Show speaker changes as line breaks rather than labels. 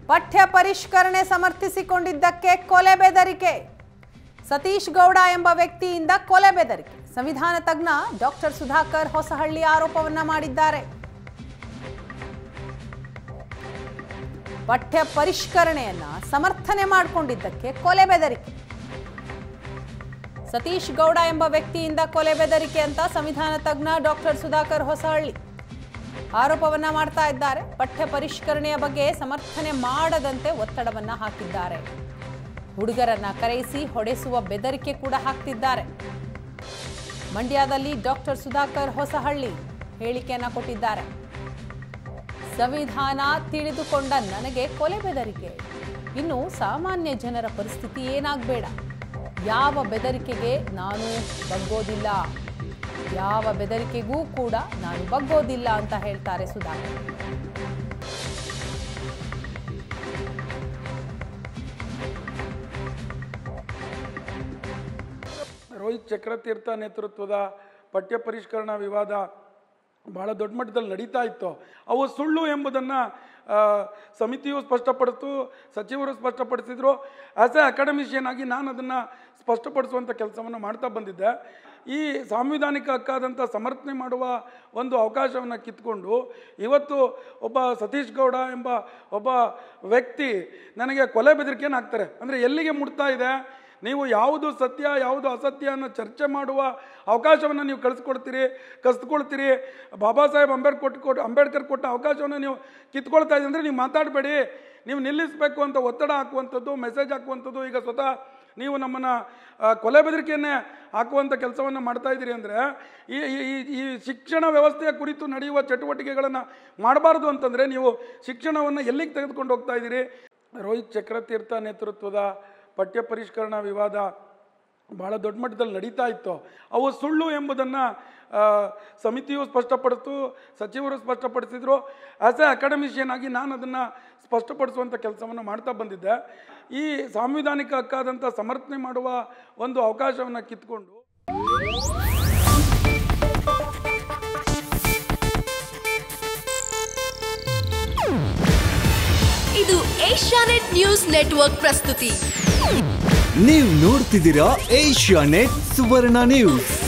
ಪಠ್ಯ ಪರಿಷ್ಕರಣೆ ಸಮರ್ಥಿಸಿಕೊಂಡಿದ್ದಕ್ಕೆ ಕೊಲೆ ಬೆದರಿಕೆ ಸತೀಶ್ ಗೌಡ ಎಂಬ ವ್ಯಕ್ತಿಯಿಂದ ಕೊಲೆ ಬೆದರಿಕೆ ಸಂವಿಧಾನ ತಜ್ಞ ಡಾಕ್ಟರ್ ಸುಧಾಕರ್ ಹೊಸಹಳ್ಳಿ ಆರೋಪವನ್ನ ಮಾಡಿದ್ದಾರೆ ಪಠ್ಯ ಪರಿಷ್ಕರಣೆಯನ್ನ ಸಮರ್ಥನೆ ಮಾಡಿಕೊಂಡಿದ್ದಕ್ಕೆ ಕೊಲೆ ಬೆದರಿಕೆ ಸತೀಶ್ ಗೌಡ ಎಂಬ ವ್ಯಕ್ತಿಯಿಂದ ಕೊಲೆ ಬೆದರಿಕೆ ಅಂತ ಸಂವಿಧಾನ ತಜ್ಞ ಡಾಕ್ಟರ್ ಸುಧಾಕರ್ ಹೊಸಹಳ್ಳಿ ಆರೋಪವನ್ನ ಮಾಡ್ತಾ ಇದ್ದಾರೆ ಪಠ್ಯ ಪರಿಷ್ಕರಣೆಯ ಬಗ್ಗೆ ಸಮರ್ಥನೆ ಮಾಡದಂತೆ ಒತ್ತಡವನ್ನ ಹಾಕಿದ್ದಾರೆ ಹುಡುಗರನ್ನ ಕರೆಯಿಸಿ ಹೊಡೆಸುವ ಬೆದರಿಕೆ ಕೂಡ ಹಾಕ್ತಿದ್ದಾರೆ ಮಂಡ್ಯದಲ್ಲಿ ಡಾಕ್ಟರ್ ಸುಧಾಕರ್ ಹೊಸಹಳ್ಳಿ ಹೇಳಿಕೆಯನ್ನ ಕೊಟ್ಟಿದ್ದಾರೆ ಸಂವಿಧಾನ ತಿಳಿದುಕೊಂಡ ನನಗೆ ಕೊಲೆ ಬೆದರಿಕೆ ಇನ್ನು ಸಾಮಾನ್ಯ ಜನರ ಪರಿಸ್ಥಿತಿ ಏನಾಗಬೇಡ ಯಾವ ಬೆದರಿಕೆಗೆ ನಾನು ಬಗ್ಗೋದಿಲ್ಲ ಯಾವ ಬೆದರಿಕೆಗೂ ಕೂಡ ನಾನು ಬಗ್ಗೋದಿಲ್ಲ ಅಂತ ಹೇಳ್ತಾರೆ ಸುಧಾಕರ್
ರೋಹಿತ್ ಚಕ್ರತೀರ್ಥ ನೇತೃತ್ವದ ಪಠ್ಯ ಪರಿಷ್ಕರಣಾ ವಿವಾದ ಬಹಳ ದೊಡ್ಡ ಮಟ್ಟದಲ್ಲಿ ನಡೀತಾ ಇತ್ತು ಅವು ಸುಳ್ಳು ಎಂಬುದನ್ನು ಸಮಿತಿಯು ಸ್ಪಷ್ಟಪಡಿಸ್ತು ಸಚಿವರು ಸ್ಪಷ್ಟಪಡಿಸಿದ್ರು ಆ್ಯಸ್ ಎ ಅಕಾಡೆಮಿಷಿಯನ್ ಆಗಿ ನಾನು ಅದನ್ನು ಸ್ಪಷ್ಟಪಡಿಸುವಂಥ ಕೆಲಸವನ್ನು ಮಾಡ್ತಾ ಬಂದಿದ್ದೆ ಈ ಸಾಂವಿಧಾನಿಕ ಹಕ್ಕಾದಂಥ ಸಮರ್ಥನೆ ಮಾಡುವ ಒಂದು ಅವಕಾಶವನ್ನು ಕಿತ್ಕೊಂಡು ಇವತ್ತು ಒಬ್ಬ ಸತೀಶ್ ಗೌಡ ಎಂಬ ಒಬ್ಬ ವ್ಯಕ್ತಿ ನನಗೆ ಕೊಲೆ ಬೆದರಿಕೆಯನ್ನು ಹಾಕ್ತಾರೆ ಅಂದರೆ ಎಲ್ಲಿಗೆ ಮುಟ್ತಾ ಇದೆ ನೀವು ಯಾವುದು ಸತ್ಯ ಯಾವುದು ಅಸತ್ಯ ಅನ್ನೋ ಚರ್ಚೆ ಮಾಡುವ ಅವಕಾಶವನ್ನು ನೀವು ಕಳಿಸ್ಕೊಡ್ತೀರಿ ಕಸ್ಕೊಳ್ತೀರಿ ಬಾಬಾ ಸಾಹೇಬ್ ಅಂಬೇಡ್ಕರ್ ಕೊಟ್ಟು ಕೊಟ್ಟು ಅಂಬೇಡ್ಕರ್ ಕೊಟ್ಟ ಅವಕಾಶವನ್ನು ನೀವು ಕಿತ್ಕೊಳ್ತಾ ಇದ್ದೀರಿ ಅಂದರೆ ನೀವು ಮಾತಾಡಬೇಡಿ ನೀವು ನಿಲ್ಲಿಸಬೇಕು ಅಂತ ಒತ್ತಡ ಹಾಕುವಂಥದ್ದು ಮೆಸೇಜ್ ಹಾಕುವಂಥದ್ದು ಈಗ ಸ್ವತಃ ನೀವು ನಮ್ಮನ್ನು ಆ, ಕೊಲೆ ಬೆದರಿಕೆಯನ್ನೇ ಹಾಕುವಂಥ ಕೆಲಸವನ್ನು ಮಾಡ್ತಾ ಇದ್ದೀರಿ ಅಂದರೆ ಈ ಈ- ಈ ಈ ಶಿಕ್ಷಣ ವ್ಯವಸ್ಥೆಯ ಕುರಿತು ನಡೆಯುವ ಚಟುವಟಿಕೆಗಳನ್ನು ಮಾಡಬಾರ್ದು ಅಂತಂದರೆ ನೀವು ಶಿಕ್ಷಣವನ್ನು ಎಲ್ಲಿಗೆ ತೆಗೆದುಕೊಂಡು ಹೋಗ್ತಾ ಇದ್ದೀರಿ ರೋಹಿತ್ ಚಕ್ರತೀರ್ಥ ನೇತೃತ್ವದ ಪಠ್ಯ ಪರಿಷ್ಕರಣಾ ವಿವಾದ ಬಹಳ ದೊಡ್ಡ ಮಟ್ಟದಲ್ಲಿ ನಡೀತಾ ಇತ್ತು ಅವು ಸುಳ್ಳು ಎಂಬುದನ್ನು ಸಮಿತಿಯು ಸ್ಪಷ್ಟಪಡಿಸ್ತು ಸಚಿವರು ಸ್ಪಷ್ಟಪಡಿಸಿದ್ರು ಆ್ಯಸ್ ಎ ಅಕಾಡೆಮಿಷಿಯನ್ ಆಗಿ ನಾನು ಅದನ್ನು ಸ್ಪಷ್ಟಪಡಿಸುವಂಥ ಕೆಲಸವನ್ನು ಮಾಡ್ತಾ ಬಂದಿದ್ದೆ ಈ ಸಾಂವಿಧಾನಿಕ ಹಕ್ಕಾದಂಥ ಸಮರ್ಥನೆ ಮಾಡುವ ಒಂದು ಅವಕಾಶವನ್ನು ಕಿತ್ಕೊಂಡು
ಇದು ಏಷ್ಯಾನೆಟ್ ನ್ಯೂಸ್ ನೆಟ್ವರ್ಕ್ ಪ್ರಸ್ತುತಿ
ನೀವು ನೋಡ್ತಿದ್ದೀರಾ ಏಷ್ಯಾ ನೆಟ್ ಸುವರ್ಣ ನ್ಯೂಸ್